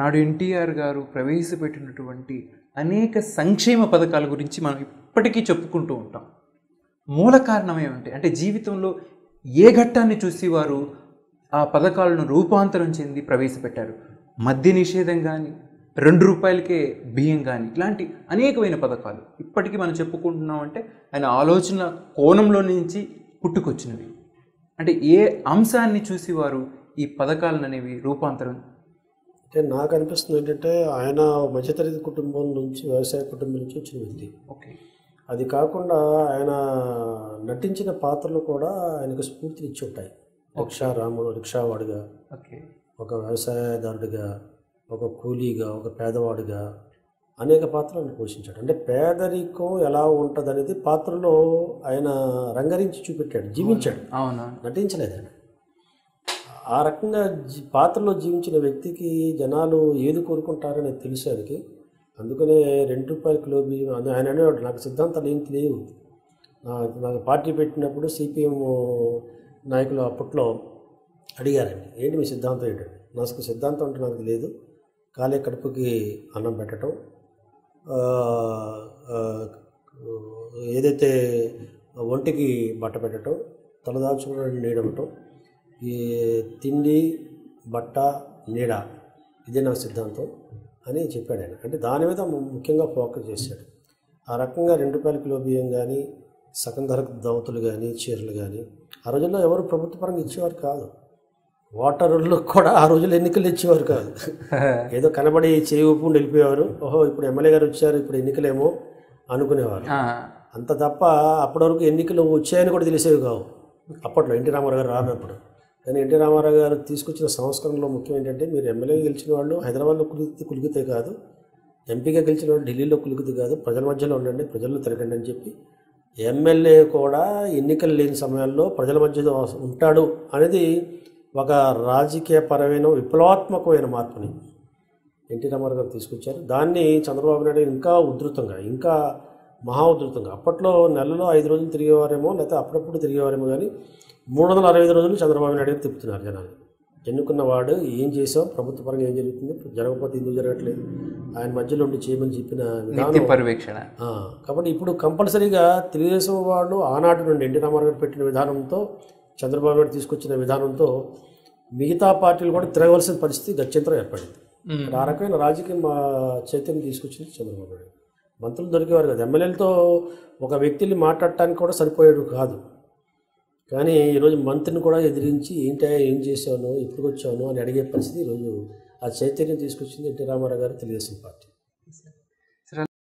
నాడు ఎన్టీఆర్ గారు ప్రవేశపెట్టినటువంటి అనేక సంక్షేమ పథకాల గురించి మనం ఇప్పటికీ చెప్పుకుంటూ ఉంటాం మూల కారణం ఏమంటే అంటే జీవితంలో ఏ ఘట్టాన్ని చూసి వారు ఆ పథకాలను రూపాంతరం చెంది ప్రవేశపెట్టారు మద్య నిషేధం కానీ రెండు రూపాయలకే బియ్యం కానీ ఇలాంటి అనేకమైన పథకాలు ఇప్పటికీ మనం చెప్పుకుంటున్నాం అంటే ఆయన ఆలోచన కోణంలో నుంచి పుట్టుకొచ్చినవి అంటే ఏ అంశాన్ని చూసి వారు ఈ పథకాలను అనేవి రూపాంతరం అంటే నాకు అనిపిస్తుంది ఏంటంటే ఆయన మధ్యతరగతి కుటుంబం నుంచి వ్యవసాయ కుటుంబం నుంచి వచ్చిన వ్యక్తి ఓకే అది కాకుండా ఆయన నటించిన పాత్రలు కూడా ఆయనకు స్ఫూర్తిని ఇచ్చి ఉంటాయి రిక్షా రాముడు రిక్షావాడిగా ఓకే ఒక వ్యవసాయదారుడిగా ఒక కూలీగా ఒక పేదవాడిగా అనేక పాత్రలను పోషించాడు అంటే పేదరికం ఎలా ఉంటుంది అనేది పాత్రలో ఆయన రంగరించి చూపెట్టాడు జీవించాడు అవునా నటించలేదు ఆయన ఆ రకంగా జీ- పాత్రలో జీవించిన వ్యక్తికి జనాలు ఏది కోరుకుంటారని తెలుసు ఆయనకి అందుకనే రెండు రూపాయల కిలో బియ్యం అని ఆయన అనేవాడు నాకు సిద్ధాంతాలు ఏం తెలియవు నా నాకు పార్టీ పెట్టినప్పుడు సిపిఎం నాయకులు అప్పట్లో అడిగారండి ఏంటి మీ సిద్ధాంతం ఏంటండి నాకు సిద్ధాంతం అంటే నాకు తెలియదు కాలే కడుపుకి అన్నం పెట్టడం ఆ, ఆ, ఏదైతే ఒంటికి బట్ట పెట్టడం తలదాల్చుకుని నీడవటం ఈ తిండి బట్ట నీడ ఇదే నా సిద్ధాంతం అని చెప్పాడు ఆయన అంటే దాని మీద ము- ముఖ్యంగా ఫోకస్ చేశాడు ఆ రకంగా రెండు రూపాయల కిలో బియ్యం కానీ సగం ధరకు దవతులు కానీ చీరలు కానీ ఆ రోజుల్లో ఎవరు ప్రభుత్వ పరంగా ఇచ్చేవారు కాదు ఓటర్లు కూడా ఆ రోజుల్లో ఎన్నికలు ఇచ్చేవారు కాదు ఏదో కనబడి చేయి ఊపుకుంటూ వెళ్ళిపోయేవారు ఓహో ఇప్పుడు ఎమ్మెల్యే గారు వచ్చారు ఇప్పుడు ఎన్నికలేమో అనుకునేవారు ఆ, అంత తప్ప అప్పటి వరకు ఎన్నికలు వచ్చాయని కూడా తెలిసేవి కావు అప్పట్లో ఎన్టీ రామారావు గారు రానప్పుడు కానీ ఎన్టీ రామారావు గారు తీసుకొచ్చిన సంస్కరణలో ముఖ్యం ఏంటంటే మీరు ఎమ్మెల్యే గెలిచిన వాళ్ళు హైదరాబాద్లో కులిగితే కులిగితే కాదు ఎంపీగా గెలిచిన వాళ్ళు ఢిల్లీలో కులిగితే కాదు ప్రజల మధ్యలో ఉండండి ప్రజల్లో తిరగండి అని చెప్పి ఎమ్మెల్యే కూడా ఎన్నికలు లేని సమయాల్లో ప్రజల మధ్యలో ఉంటాడు అనేది ఒక రాజకీయపరమైన విప్లవాత్మకమైన మార్పుని ఎన్టీ రామారావు గారు తీసుకొచ్చారు దాన్ని చంద్రబాబు నాయుడు ఇంకా ఉధృతంగా ఇంకా మహా ఉధృతంగా అప్పట్లో నెలలో ఐదు రోజులు తిరిగేవారేమో లేకపోతే అప్పుడప్పుడు తిరిగేవారేమో కానీ మూడు వందల అరవై ఐదు రోజులు చంద్రబాబు నాయుడు గారు తిప్పుతున్నారు జనాలు ఎన్నుకున్న వాడు ఏం చేసాం ప్రభుత్వ పరంగా ఏం జరుగుతుంది జరగకపోతే ఎందుకు జరగట్లేదు ఆయన మధ్యలో ఉండి చేయమని చెప్పిన నిత్య విధానం పర్యవేక్షణ ఆ, కాబట్టి ఇప్పుడు కంపల్సరీగా తెలుగుదేశం వాళ్ళు ఆనాటి నుండి ఎన్టీ రామారావు గారు పెట్టిన విధానంతో చంద్రబాబు నాయుడు తీసుకొచ్చిన విధానంతో మిగతా పార్టీలు కూడా తిరగవలసిన పరిస్థితి గత్యంతరం ఏర్పడింది మ్మ్. ఇక్కడ ఆ రకమైన రాజకీయ మా చైతన్యం తీసుకొచ్చింది చంద్రబాబు నాయుడు మంత్రులు దొరికేవారు కాదు ఎమ్మెల్యేలతో ఒక వ్యక్తిని మాట్లాడటానికి కూడా సరిపోయాడు కాదు కానీ ఈరోజు మంత్రిని కూడా ఎదిరించి ఏంటా ఏం చేశాను ఎప్పుడు వచ్చాను అని అడిగే పరిస్థితి ఈరోజు ఆ చైతన్యం తీసుకొచ్చింది ఎన్టీ రామారావు గారు తెలుగుదేశం పార్టీ